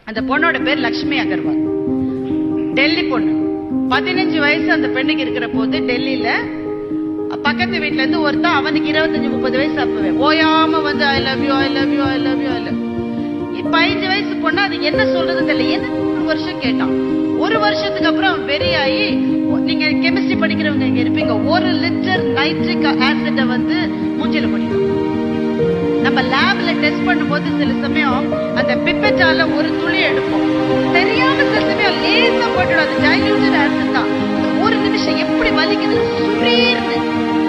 அந்த பொண்ணோட பேர் லக்ஷ்மி அகர்வால் டெல்லி பொண்ணு பதினஞ்சு வயசு அந்த பெண்ணுக்கு இருக்கிற போது டெல்லியில பக்கத்து வீட்ல இருந்து ஒருத்தன் அவனுக்கு இருபத்தஞ்சு முப்பது வயசு அப்பவே ஓயாம வந்து I love you I love you I love you I love பதினஞ்சு வயசு பொண்ணு அது என்ன சொல்றதுன்னு தெரியல என்ன ஒரு வருஷம் கேட்டான் ஒரு வருஷத்துக்கு அப்புறம் அவன் வெறியாயி நீங்க கெமிஸ்ட்ரி படிக்கிறவங்க இங்க இருப்பீங்க ஒரு லிட்டர் நைட்ரிக் ஆசிட வந்து மூஞ்சில படிக்கும் நம்ம லேப்ல டெஸ்ட் பண்ணும்போது சில சமயம் அந்த பிப்பெட்டால ஒரு துளி எடுப்போம் தெரியாம சில சமயம் லேசா போட்டுடும் அது டைல்யூட்டட் ஆசிட் தான் இந்த ஒரு நிமிஷம் எப்படி வலிக்குது சுரீர்னு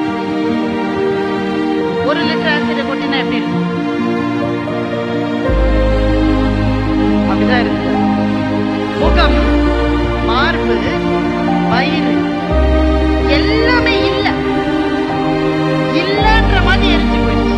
ஒரு லிட்டர் ஆசிட கொட்டினா எப்படி இருக்கும் அப்படிதான் இருக்கு முகம் மார்பு வயிறு எல்லாமே இல்ல இல்லன்ற மாதிரி எரிஞ்சு போயிடுச்சு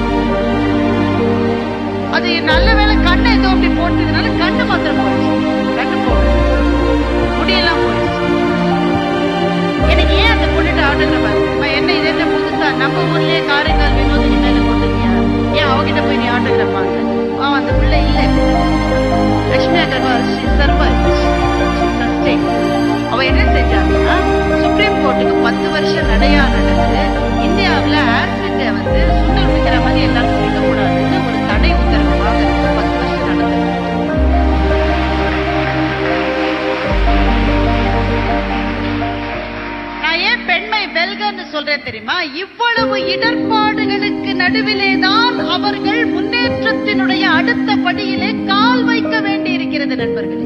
அது நல்ல வேளை கண்ணை ஏதோ அப்படி போட்டதுனால கண்ணு மாத்திரம் போயிடுச்சு கண்ணு போகல முடியெல்லாம் போயிடுச்சு எனக்கு ஏன் அந்த பொண்ணுட்டு ஆட்டோகிராஃப் என்ன இது என்ன புதுசா நம்ம ஊர்லயே காரைக்கால் வினோதினி மேல கொண்டுருக்கியா ஏன் அவகிட்ட போய் நீ ஆட்டோகிராஃப் வாங்க அவன் அந்த பிள்ளை இல்லை Lakshmi Agarwal she survived. She sustained. அவ என்ன செஞ்சாங்கன்னா சுப்ரீம் கோர்ட்டுக்கு பத்து வருஷம் நடையா நடந்து இந்தியாவுல ஆசிட்ட வந்து சுண்டல் விற்கிற மாதிரி எல்லாரும் குடிக்க கூடாதுன்னு ஒரு தடை உத்தரவு வாங்குறதுக்கு பத்து வருஷம் நடந்தது நான் ஏன் பெண்மை வெல்கன்னு சொல்றேன் தெரியுமா இவ்வளவு இடர்பாடுகளுக்கு நடுவிலே தான் அவர்கள் முன்னேற்றத்தினுடைய அடுத்த படியிலே கால் வைக்க வேண்டி இருக்கிறது நண்பர்களே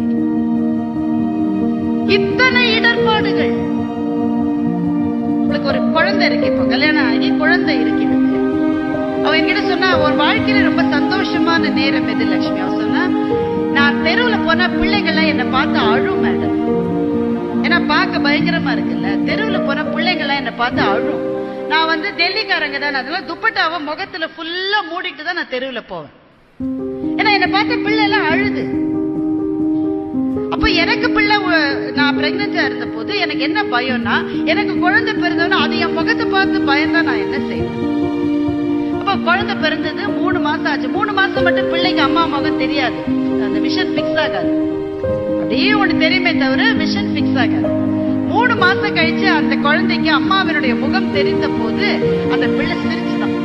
இத்தனை இடர்பாடுகள் உங்களுக்கு ஒரு குழந்தை இருக்கு இப்போ கல்யாணம் ஆகி குழந்தை இருக்கிறது அவ என்கிட்ட சொன்னா ஒரு வாழ்க்கையில ரொம்ப சந்தோஷமான நேரம் எது லட்சுமி அவ சொன்னா நான் தெருவுல போனா பிள்ளைகள்லாம் என்னை பார்த்து அழும் மேடம் ஏன்னா பார்க்க பயங்கரமா இருக்குல்ல தெருவுல போன பிள்ளைங்களாம் என்ன பார்த்து அழும் நான் வந்து டெல்லிக்காரங்க தான் அதெல்லாம் துப்பட்டாவை முகத்துல ஃபுல்லா மூடிட்டு தான் நான் தெருவுல போவேன் ஏன்னா என்ன பார்த்த பிள்ளை எல்லாம் அழுது அப்ப எனக்கு பிள்ளை உ- நான் பிரெக்னெண்டா இருந்த போது எனக்கு என்ன பயம்னா எனக்கு குழந்தை பிறந்தோன்னா அது என் முகத்தை பார்த்து பயந்தா நான் என்ன செய்வேன் அப்ப குழந்தை பிறந்தது மூணு மாசம் ஆச்சு மூணு மாசம் மட்டும் பிள்ளைக்கு அம்மா முகம் தெரியாது அந்த விஷன் ஃபிக்ஸ் ஆகாது அப்படியே ஒண்ணு தெரியுமே தவிர விஷன் ஃபிக்ஸ் ஆகாது மூணு மாசம் கழிச்சு அந்த குழந்தைக்கு அம்மாவினுடைய முகம் தெரிந்த போது அந்த பிள்ளை சிரிச்சுதான்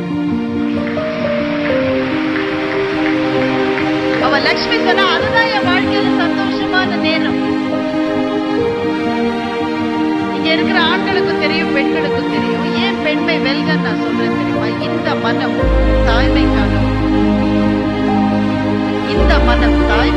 அவ லட்சுமி சொன்னா அதுதான் என் வாழ்க்கையில சந்தோஷமான நேரம் இங்க இருக்கிற ஆண்களுக்கும் தெரியும் பெண்களுக்கும் தெரியும் ஏன் பெண்மை வெல்கன்னு நான் சொல்றேன் தெரியுமா இந்த மனம் தாய்மைக்காக இந்த மனம் தாய்மை